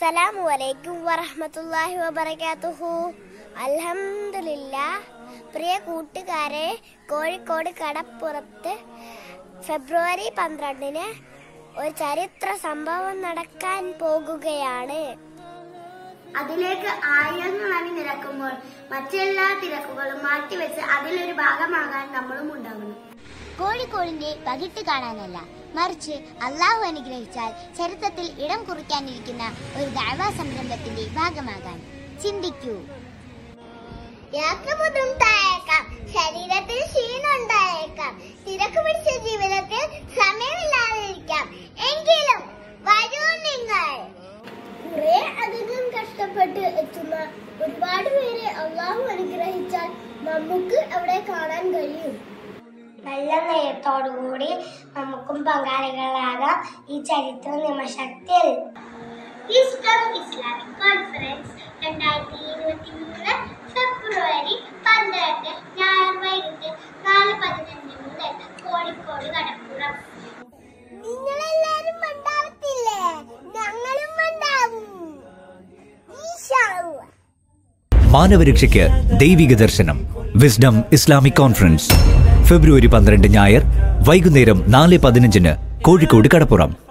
അസ്സലാമു അലൈക്കും വറഹ്മത്തുള്ളാഹി വബറകാതുഹു അൽഹംദുലില്ലാ പ്രിയ കൂട്ടുകാരെ കോഴിക്കോട് കടപ്പുറത്ത് ഫെബ്രുവരി പന്ത്രണ്ടിന് ഒരു ചരിത്ര സംഭവം നടക്കാൻ പോകുകയാണ് അതിലേക്ക് ആയിരങ്ങൾ അണി നിരക്കുമ്പോൾ മറ്റെല്ലാ തിരക്കുകളും മാറ്റിവെച്ച് അതിലൊരു ഭാഗമാകാൻ നമ്മളും ഉണ്ടാകണം കോഴിക്കോടിന്റെ പകിട്ട് കാണാനല്ല മറിച്ച് അള്ളാഹു അനുഗ്രഹിച്ചാൽ ചരിത്രത്തിൽ ഇടം കുറിക്കാനിരിക്കുന്ന ഒരു ദാഴ്വാ സംരംഭത്തിന്റെ ഭാഗമാകാൻ ചിന്തിക്കൂ യാത്ര ബുദ്ധിമുട്ടായേക്കാം ശരീരത്തിൽ ക്ഷീണം ഉണ്ടായേക്കാം തിരക്ക് പിടിച്ച ജീവിതത്തിൽ സമയമില്ലാതിരിക്കാം എങ്കിലും വരൂ നിങ്ങൾ കുറെ അധികം കഷ്ടപ്പെട്ട് എത്തുന്ന ഒരുപാട് പേരെ അള്ളാഹു അനുഗ്രഹിച്ചാൽ നമുക്ക് അവിടെ കാണാൻ കഴിയും നല്ല നേയത്തോടുകൂടി നമുക്കും പങ്കാളികളാകാം ഈ ചരിത്ര നിയമശക്തിയിൽ ഈസ്റ്റർ ഇസ്ലാമിക് കോൺഫറൻസ് രണ്ടായിരത്തി ഇരുപത്തി മൂന്ന് ഫെബ്രുവരി പന്ത്രണ്ട് ഞായർ വൈകിട്ട് നാല് പതിനഞ്ച് മുതൽ കോഴിക്കോട് കടപ്പുറം നിങ്ങളെല്ലാരും ഉണ്ടാവത്തില്ലേ ഞങ്ങളും ഉണ്ടാവും മാനവരക്ഷയ്ക്ക് ദൈവിക ദർശനം വിസ്ഡം ഇസ്ലാമിക് കോൺഫറൻസ് ഫെബ്രുവരി പന്ത്രണ്ട് ഞായർ വൈകുന്നേരം നാല് പതിനഞ്ചിന് കോഴിക്കോട് കടപ്പുറം